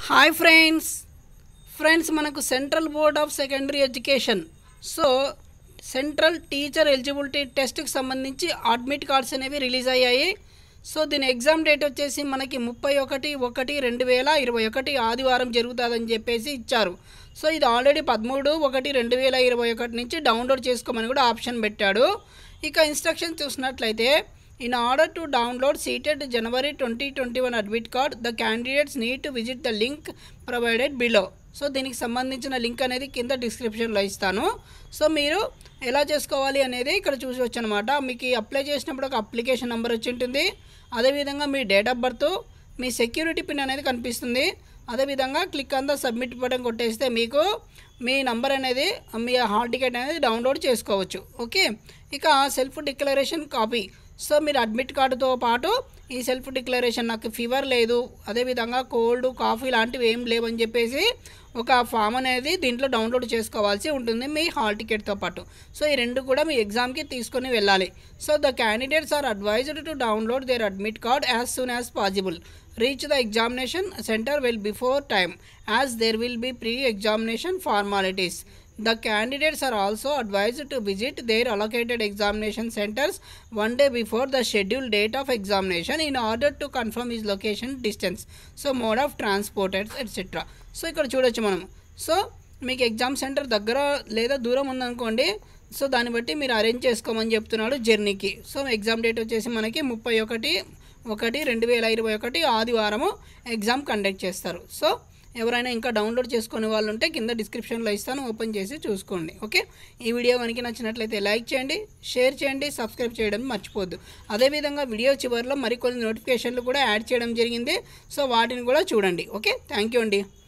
Hi friends friends మనకు central board of secondary education so central teacher eligibility టెస్ట్కి సంబంధించి admit cards అనేవి release అయ్యాయి సో దీని ఎగ్జామ్ డేట్ వచ్చేసి మనకి ముప్పై ఒకటి ఒకటి రెండు వేల ఇరవై ఒకటి ఆదివారం జరుగుతుందని చెప్పేసి ఇచ్చారు సో ఇది ఆల్రెడీ పదమూడు ఒకటి రెండు వేల ఇరవై ఒకటి నుంచి డౌన్లోడ్ చేసుకోమని కూడా ఆప్షన్ పెట్టాడు ఇక ఇన్స్ట్రక్షన్ చూసినట్లయితే in order to download CTET January twenty twenty one admit card the candidates need to visit the link provided below so దీనికి సంబంధించిన లింక్ అనేది కింద డిస్క్రిప్షన్లో ఇస్తాను సో మీరు ఎలా చేసుకోవాలి అనేది ఇక్కడ చూసవచ్చు అనమాట మీకు ఈ అప్లై చేసినప్పుడు ఒక అప్లికేషన్ నెంబర్ వచ్చి ఉంటుంది అదేవిధంగా మీ డేట్ ఆఫ్ బర్త్ మీ సెక్యూరిటీ పిన్ అనేది కనిపిస్తుంది అదేవిధంగా క్లిక్ అంతా సబ్మిట్ బటన్ కొట్టేస్తే మీకు మీ నంబర్ అనేది మీ హాల్ టికెట్ అనేది డౌన్లోడ్ చేసుకోవచ్చు ఓకే ఇక సెల్ఫ్ డిక్లరేషన్ కాపీ సో మీరు అడ్మిట్ కార్డుతో పాటు ఈ సెల్ఫ్ డిక్లరేషన్ నాకు ఫీవర్ లేదు అదేవిధంగా కోల్డ్ కాఫీ లాంటివి ఏం లేవని చెప్పేసి ఒక ఫామ్ అనేది దీంట్లో డౌన్లోడ్ చేసుకోవాల్సి ఉంటుంది మీ హాల్ టికెట్తో పాటు సో ఈ రెండు కూడా మీ ఎగ్జామ్కి తీసుకొని వెళ్ళాలి so the candidates are advised to download their admit card as soon as possible reach the examination centre will before time as there will be pre examination formalities The candidates are also advised to visit their allocated examination centers one day before the scheduled date of examination in order to confirm his location distance. So, mode of transport, etc. So ఇక్కడ చూడొచ్చు మనం so మీకు exam centre దగ్గర లేదా దూరం ఉందనుకోండి so దాన్ని బట్టి మీరు అరేంజ్ చేసుకోమని చెప్తున్నాడు జర్నీకి సో ఎగ్జామ్ డేట్ వచ్చేసి మనకి ముప్పై ఒకటి ఒకటి రెండు వేల ఇరవై ఒకటి ఆదివారము ఎగ్జామ్ కండక్ట్ చేస్తారు సో ఎవరైనా ఇంకా డౌన్లోడ్ చేసుకునే వాళ్ళు ఉంటే కింద డిస్క్రిప్షన్లో ఇస్తాను ఓపెన్ చేసి చూసుకోండి ఓకే ఈ వీడియో కనుక నచ్చినట్లయితే లైక్ చేయండి షేర్ చేయండి సబ్స్క్రైబ్ చేయడం మర్చిపోద్దు అదేవిధంగా వీడియో చివరిలో మరికొన్ని నోటిఫికేషన్లు కూడా యాడ్ చేయడం జరిగింది సో వాటిని కూడా చూడండి ఓకే థ్యాంక్ యూ అండి